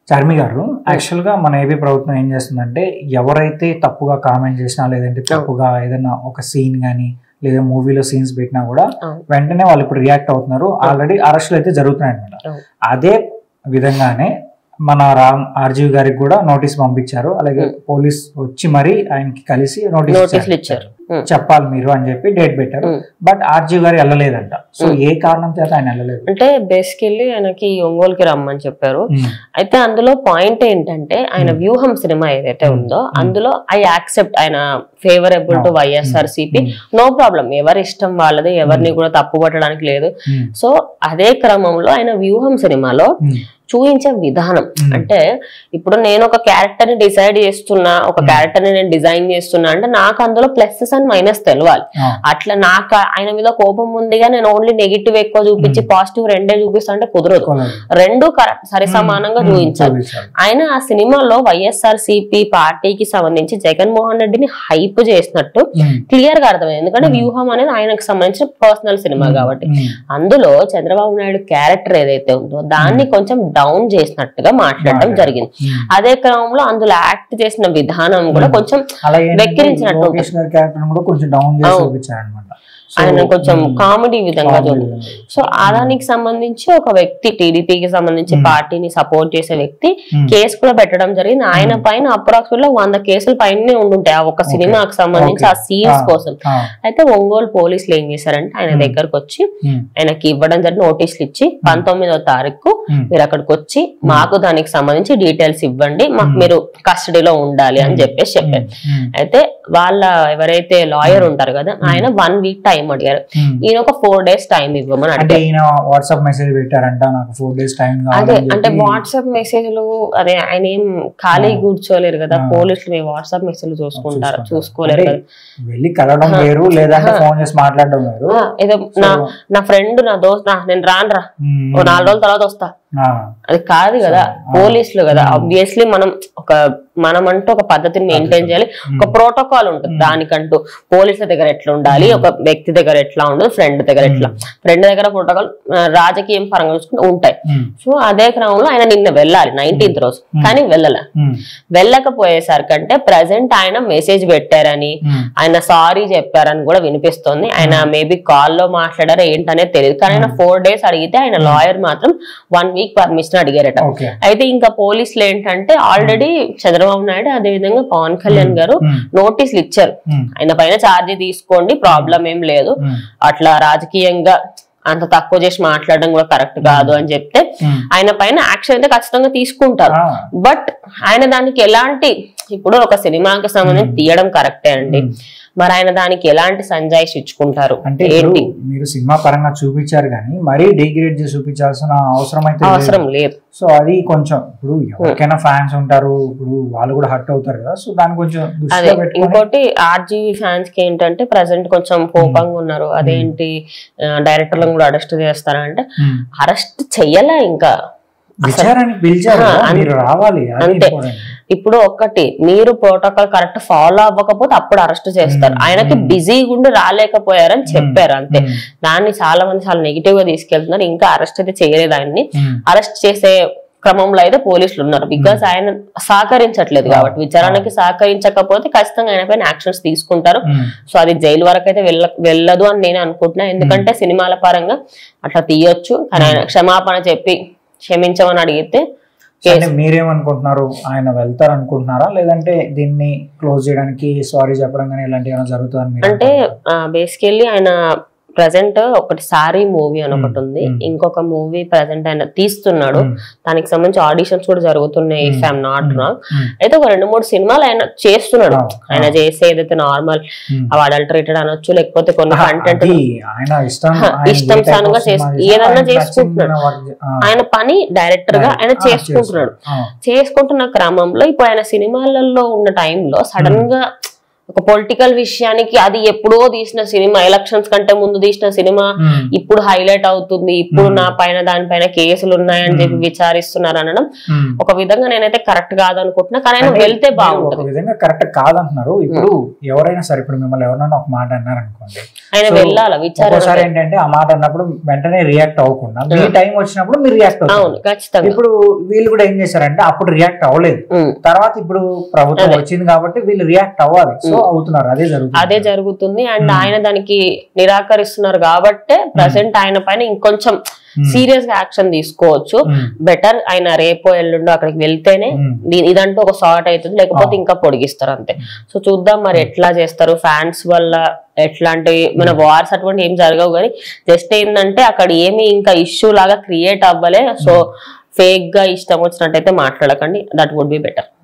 చార్మి గారు యాక్చువల్ గా మన ఏపీ ప్రభుత్వం ఏం చేస్తుందంటే ఎవరైతే తప్పుగా కామెంట్ చేసినా లేదంటే తప్పుగా ఏదైనా ఒక సీన్ గానీ లేదా మూవీలో సీన్స్ పెట్టినా కూడా అవును. వెంటనే వాళ్ళు ఇప్పుడు రియాక్ట్ అవుతున్నారు ఆల్రెడీ అరెస్టులు అయితే జరుగుతున్నాయి అనమాట అవును. అదే విధంగానే మన రామ్ ఆర్జీవి గారికి కూడా నోటీస్ పంపించారు అలాగే Hmm. పోలీస్ వచ్చి మరి ఆయనకి కలిసి నోటీస్ నోటీసులు ఇచ్చారు ఉమ్. చెప్పాలి మీరు అని చెప్పి డేట్ పెట్టారు Hmm. బట్ ఆర్జీవి గారు వెళ్ళలేదంట సో Hmm. ఏ కారణం చేత ఆయన వెళ్ళలేదు అంటే బేసికల్లీ ఆయనకి ఒంగోలుకి రమ్మని చెప్పారు Hmm. అయితే అందులో పాయింట్ ఏంటంటే ఆయన Hmm. వ్యూహం సినిమా ఏదైతే Hmm. ఉందో Hmm. అందులో ఐ యాక్సెప్ట్ ఆయన favourable to Oh. YSR CP Hmm. No problem ఎవరి ఇష్టం వాళ్ళది ఎవరిని కూడా తప్పు పట్టడానికి లేదు Hmm. సో అదే క్రమంలో ఆయన వ్యూహం సినిమాలో Hmm. చూపించే విధానం Hmm. అంటే ఇప్పుడు నేను ఒక క్యారెక్టర్ ని డిసైడ్ చేస్తున్నా ఒక Hmm. క్యారెక్టర్ ని నేను డిజైన్ చేస్తున్నా అంటే నాకు అందులో ప్లసెస్ అండ్ మైనస్ తెలియాలి Ah. అట్లా నాకు ఆయన మీద కోపం ఉందిగా నేను ఓన్లీ నెగిటివ్ ఎక్కువ చూపించి Hmm. పాజిటివ్ రెండే చూపిస్తా అంటే కుదరదు కుదరదు. రెండు కరెక్ట్ సరి సమానంగా Hmm. చూపించాలి చూపించాలి. ఆయన ఆ సినిమాలో వైఎస్ఆర్ సిపి పార్టీకి సంబంధించి జగన్మోహన్ రెడ్డిని హైప్ చేసినట్టు Hmm. క్లియర్ గా అర్థమైంది ఎందుకంటే Hmm. వ్యూహం అనేది ఆయనకు సంబంధించిన పర్సనల్ సినిమా Hmm. కాబట్టి Hmm. అందులో చంద్రబాబు నాయుడు క్యారెక్టర్ ఏదైతే ఉందో దాన్ని కొంచెం డౌన్ చేసినట్టుగా మాట్లాడడం మాట్లాడారు. జరిగింది Hmm. అదే క్రమంలో అందులో యాక్ట్ చేసిన విధానం కూడా Hmm. కొంచెం అలాగే ఏంటంటే వెక్కిరించినట్టు లోకేష్ గారి క్యారెక్టర్ కూడా కొంచెం డౌన్ చేసి అవును. చూపించారనమాట ఆయన కొంచెం కామెడీ విధంగా చూడండి సో అదానికి సంబంధించి ఒక వ్యక్తి టీడీపీకి సంబంధించి Hmm. పార్టీని సపోర్ట్ చేసే వ్యక్తి కేసు కూడా పెట్టడం జరిగింది ఆయన Hmm. పైన అప్రాక్సిమేట్ వంద కేసులు పైనే ఉండుంటాయి ఆ ఒక Okay. సినిమాకి సంబంధించి ఆ Okay. Scenes Ah. కోసం అయితే ఒంగోలు పోలీసులు ఏం చేశారంటే ఆయన Hmm. దగ్గరకు వచ్చి ఆయనకి ఇవ్వడం జరిగిన నోటీసులు ఇచ్చి పంతొమ్మిదో తారీఖు మీరు అక్కడికి వచ్చి మాకు దానికి సంబంధించి డీటెయిల్స్ ఇవ్వండి మాకు Hmm. మీరు కస్టడీలో ఉండాలి అని చెప్పేసి చెప్పారు అయితే వాళ్ళ ఎవరైతే లాయర్ ఉంటారు కదా ఆయన వన్ వీక్ టైం అడిగారు ఈయన ఒక ఫోర్ డేస్ టైం ఇవ్వమని అంటే అడిగారు ఈయన వాట్సాప్ మెసేజ్ పెట్టారంట నాకు ఫోర్ డేస్ టైం అదే అంటే వాట్సాప్ మెసేజ్లు అదే ఆయన ఏం ఖాళీ ఆ. కూర్చోలేరు కదా ఆ. పోలీసులు మీ వాట్సాప్ మెసేజ్లు చూసుకుంటారు చూసుకుంటారు. చూసుకోలేరు అంటే కదా వెళ్ళి కలవడం ఆ. వేరు లేదంటే ఆ. ఫోన్ చేసి మాట్లాడడం వేరు ఆ, ఏదో నా So, నా ఫ్రెండ్ నా దోస్త్ నా- నేను రాను రా ఉమ్, ఓ నాలుగు రోజుల తర్వాత వస్తా ఆ, అది కాదు కదా ఆ. పోలీసులు కదా ఉమ్. ఆబ్వియస్లీ మనం ఒక మనం అంటూ ఒక పద్ధతిని మెయింటైన్ చేయాలి ఉమ్, ఒక ప్రోటోకాల్ ఉంటుంది ఉమ్. దానికంటూ పోలీసుల దగ్గర ఎట్లా ఉండాలి ఉమ్. ఒక వ్యక్తి దగ్గర ఎట్లా ఉండదు ఫ్రెండ్ దగ్గర ఎట్లా ఉమ్, ఫ్రెండ్ దగ్గర ప్రోటోకాల్ రాజకీయం పరంగా చూసుకుంటే ఉంటాయి ఉమ్, సో అదే క్రమంలో ఆయన నిన్న వెళ్ళాలి నైన్టీన్త్ రోజు ఉమ్. కానీ వెళ్ళలే ఉమ్, వెళ్ళకపోయేసరికంటే ప్రజెంట్ ఆయన మెసేజ్ పెట్టారని ఉమ్, ఆయన సారీ చెప్పారని కూడా వినిపిస్తోంది ఆయన Hmm. మేబీ కాల్లో మాట్లాడారో ఏంటనేది తెలియదు కానీ ఆయన Hmm. ఫోర్ డేస్ అడిగితే ఆయన లాయర్ మాత్రం వన్ వీక్ పర్మిషన్ అడిగారట ఓకే అయితే ఇంకా పోలీసులు ఏంటంటే ఆల్రెడీ చంద్రబాబు నాయుడు అదే విధంగా పవన్ కళ్యాణ్ గారు ఉమ్, నోటీసులు ఇచ్చారు ఉమ్, ఆయన పైన ఛార్జీ తీసుకోండి ప్రాబ్లం ఏం లేదు ఉమ్, అట్లా రాజకీయంగా అంత తక్కువ చేసి మాట్లాడడం కూడా కరెక్ట్ కాదు అని చెప్తే ఉమ్, ఆయన పైన యాక్షన్ అయితే ఖచ్చితంగా తీసుకుంటారు ఆ, బట్ ఆయన దానికి ఎలాంటి ఇప్పుడు ఒక సినిమాకి సంబంధించి Hmm. తీయడం కరెక్టే అండి ఉమ్. మరి ఆయన దానికి ఎలాంటి సంజాయిష్ ఇచ్చుకుంటారు అంటే ఇప్పుడు ఏంటి మీరు సినిమా పరంగా చూపించారు కానీ మరీ డిగ్రేడ్ చేసి చూపించాల్సిన అవసరం అయితే లేదు. అవసరం లేదు సో అది కొంచెం ఇప్పుడు ఎవరికైనా ఫ్యాన్స్ ఉంటారు ఇప్పుడు వాళ్ళు కూడా హర్ట్ అవుతారు కదా సో దాన్ని కొంచెం అదే దృష్టిలో పెట్టుకొని ఇంకోటి ఆర్జీవి ఫ్యాన్స్ కి ఏంటంటే ప్రజెంట్ కొంచెం కోపంగా ఉన్నారు అదేంటి డైరెక్టర్లను కూడా అరెస్ట్ చేస్తారంటే ఉమ్, అరెస్ట్ చెయ్యలే ఇంకా విచారానికి పిలిచారు ఆ, కదా, అంతే. మీరు రావాలి అది అంతే. important. ఇప్పుడు ఒక్కటి మీరు ప్రోటోకాల్ కరెక్ట్ ఫాలో అవ్వకపోతే అప్పుడు అరెస్ట్ చేస్తారు Hmm. ఆయనకి Hmm. బిజీగా ఉండి రాలేకపోయారని చెప్పారు అంతే ఉమ్, దాన్ని చాలా మంది చాలా నెగిటివ్ గా తీసుకెళ్తున్నారు ఇంకా అరెస్ట్ అయితే చేయలేదు ఆయన్ని ఉమ్, అరెస్ట్ చేసే క్రమంలో అయితే పోలీసులు ఉన్నారు బికాస్ ఆయన సహకరించట్లేదు కాబట్టి విచారణకి సహకరించకపోతే ఖచ్చితంగా ఆయన పైన యాక్షన్స్ తీసుకుంటారు ఉమ్, సో అది జైలు వరకు అయితే వెళ్ళ వెళ్ళదు అని నేను అనుకుంటున్నా ఎందుకంటే సినిమాల పరంగా అట్లా తీయొచ్చు కానీ ఆయన క్షమాపణ చెప్పి క్షమించమని అడిగితే అంటే మీరేమనుకుంటున్నారు ఆయన వెళ్తారు అనుకుంటున్నారా లేదంటే దీన్ని క్లోజ్ చేయడానికి సారీ చెప్పడం కానీ ఇలాంటి ఏమైనా జరుగుతుందని మీరు అంటే బేసికల్లీ ఆయన ప్రజెంట్ ఒకటి సారీ మూవీ అని ఒకటి ఉంది Hmm. ఇంకొక మూవీ ప్రజెంట్ ఆయన తీస్తున్నాడు ఉమ్, దానికి సంబంధించి ఆడిషన్స్ కూడా జరుగుతున్నాయి if Hmm. I'm not Hmm. Wrong um, అయితే ఒక రెండు మూడు సినిమాలు ఆయన చేస్తున్నాడు ఆ, ఆ. ఆయన చేసే ఏదైతే నార్మల్ ఉమ్. అవి అడల్టరేటెడ్ అనొచ్చు లేకపోతే కొన్ని ఆహా, కంటెంట్ అది ఆయన ఇష్టం హా, ఆయన ఇష్టం ఏ type of సానుగా సినిమా చేసు- చేసినా ఏదన్నా ఆయనకు చేసుకుంటున్నాడు. నచ్చిన work చే- ఆ, ఆయన పని డైరెక్టర్ గా ఆయన ఆ, చేసుకుంటున్నాడు ఆ, చేసుకుంటున్న క్రమంలో ఇప్పుడు ఆయన సినిమాలలో ఉన్న టైంలో సడన్ గా ఒక పొలిటికల్ విషయానికి అది ఎప్పుడో తీసిన సినిమా ఎలక్షన్స్ కంటే ముందు తీసిన సినిమా ఉమ్, ఇప్పుడు హైలైట్ అవుతుంది ఇప్పుడు Hmm. నా పైన దానిపైన కేసులు ఉన్నాయని చెప్పి Hmm. విచారిస్తున్నారు అనడం ఉమ్. ఒక విధంగా నేనైతే కరెక్ట్ కాదనుకుంటున్నా కానీ ఆయన అంటే వెళ్తే మీరు బాగుంటది ఒక విధంగా కరెక్ట్ కాదంటున్నారు ఇప్పుడు ఎవరైనా సరే ఇప్పుడు మిమ్మల్ని ఎవరైనా ఒక మాట అన్నారు అనుకోండి ఆయన So, వెళ్ళాలి ఒక్కోసారి విచారణ ఏంటంటే ఆ మాట అన్నప్పుడు వెంటనే రియాక్ట్ అవ్వకుండా మీ Hmm. టైం వచ్చినప్పుడు మీరు రియాక్ట్ అవును అవుతారు ఖచ్చితంగా ఇప్పుడు వీళ్ళు కూడా ఏం చేశారంటే అప్పుడు రియాక్ట్ అవ్వలేదు ఉమ్. తర్వాత ఇప్పుడు ప్రభుత్వం అదే. వచ్చింది కాబట్టి వీళ్ళు రియాక్ట్ అవ్వాలి సో Hmm. అవుతున్నారు అదే జరుగుతుంది అదే జరుగుతుంది అండ్ Hmm. ఆయన దానికి నిరాకరిస్తున్నారు కాబట్టే ప్రజెంట్ ఆయన పైన ఇంకొంచెం Hmm. సీరియస్ గా యాక్షన్ తీసుకోవచ్చు Hmm. బెటర్ ఆయన రేపో ఎల్లుండో అక్కడికి వెళ్తేనే Hmm. దీ- ఇదంటూ ఒక సార్ట్ అవుతుంది లేకపోతే ఆ. ఇంకా పొడిగిస్తారు అంతే సో చూద్దాం మరి ఎట్లా చేస్తారు ఫ్యాన్స్ వల్ల ఎట్లాంటి మన వార్స్ అటువంటి ఏం జరగవు కానీ జస్ట్ ఏంటంటే అక్కడ ఏమి ఇంకా ఇష్యూ లాగా క్రియేట్ అవ్వలే సో ఫేక్ గా ఇష్టం వచ్చినట్టయితే మాట్లాడకండి దట్ వుడ్ బి బెటర్